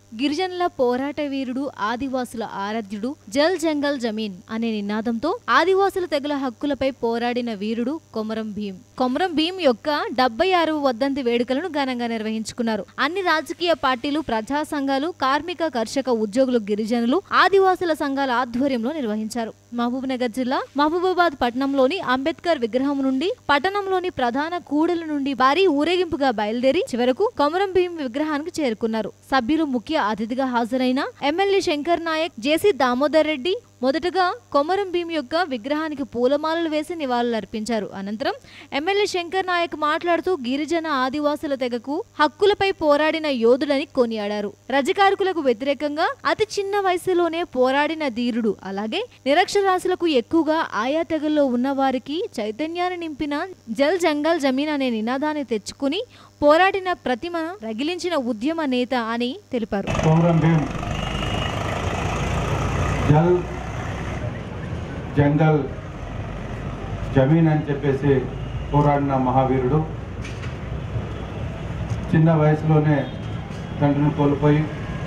గిరిజనుల పోరాట వీరుడు ఆదివాసుల ఆరాధ్యుడు జల్ జంగల్ జమీన్ అనే నినాదంతో ఆదివాసుల తెగల హక్కులపై పోరాడిన వీరుడు కొమరం భీం కొమరం భీం యొక్క డెబ్బై ఆరు వద్దంతి వేడుకలను ఘనంగా నిర్వహించుకున్నారు అన్ని రాజకీయ పార్టీలు ప్రజా సంఘాలు కార్మిక కర్షక ఉద్యోగులు గిరిజనులు ఆదివాసుల సంఘాల ఆధ్వర్యంలో నిర్వహించారు మహబూబ్ నగర్ జిల్లా మహబూబాబాద్ పట్టణంలోని అంబేద్కర్ విగ్రహం నుండి పట్టణంలోని ప్రధాన కూడల నుండి భారీ ఊరేగింపుగా బయలుదేరి చివరకు కొమరం భీం విగ్రహానికి చేరుకున్నారు సభ్యులు ముఖ్య అతిథిగా హాజరైన ఎమ్మెల్యే శంకర్ నాయక్ జేసీ దామోదర్ రెడ్డి మొదటగా కొమరం భీం యొక్క విగ్రహానికి పూలమాలలు వేసి నివాళులర్పించారు అనంతరం ఎమ్మెల్యే శంకర్ నాయక్ మాట్లాడుతూ గిరిజన ఆదివాసుల తెగకు హక్కులపై పోరాడిన యోధుడని కొనియాడారు రజకారుకులకు వ్యతిరేకంగా అతి చిన్న వయసులోనే పోరాడిన ధీరుడు అలాగే నిరక్షరాస్యులకు ఎక్కువగా ఆయా తెగల్లో ఉన్న వారికి చైతన్యాన్ని నింపిన జల్ జంగల్ జమీన్ అనే నినాదాన్ని తెచ్చుకుని పోరాడిన ప్రతిమ రగిలించిన ఉద్యమ నేత అని తెలిపారు కొమరం భీం జల్ జంగల్ జమీన్ అని చెప్పేసి పోరాడిన మహావీరుడు చిన్న వయసులోనే తండ్రిని కోల్పోయి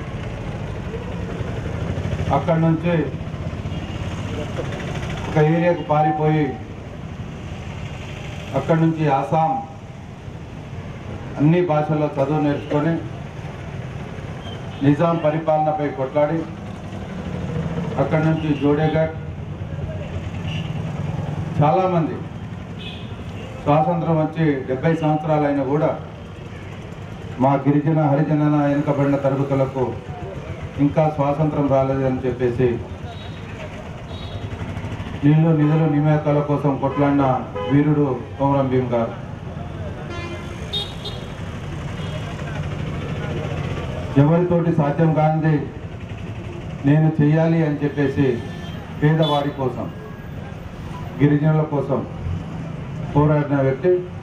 అక్కడి నుంచి ఒక ఏరియాకు పారిపోయి అక్కడి నుంచి ఆసాం అన్ని భాషల్లో చదువు నేర్చుకొని నిజాం పరిపాలనపై కొట్లాడి అక్కడి నుంచి జోడేఘాట్ చాలామంది స్వాతంత్రం వచ్చి డెబ్బై సంవత్సరాలైనా కూడా మా గిరిజన హరిజన వెనుకబడిన తరగతులకు ఇంకా స్వాతంత్రం రాలేదని చెప్పేసి నీళ్లు నిధులు నియామకాల కోసం కొట్లాడిన వీరుడు కొమరం భీం గారు ఎవరితోటి సాధ్యం కానిది నేను చెయ్యాలి అని చెప్పేసి పేదవాడి కోసం గిరిజనుల కోసం పోరాడిన వ్యక్తి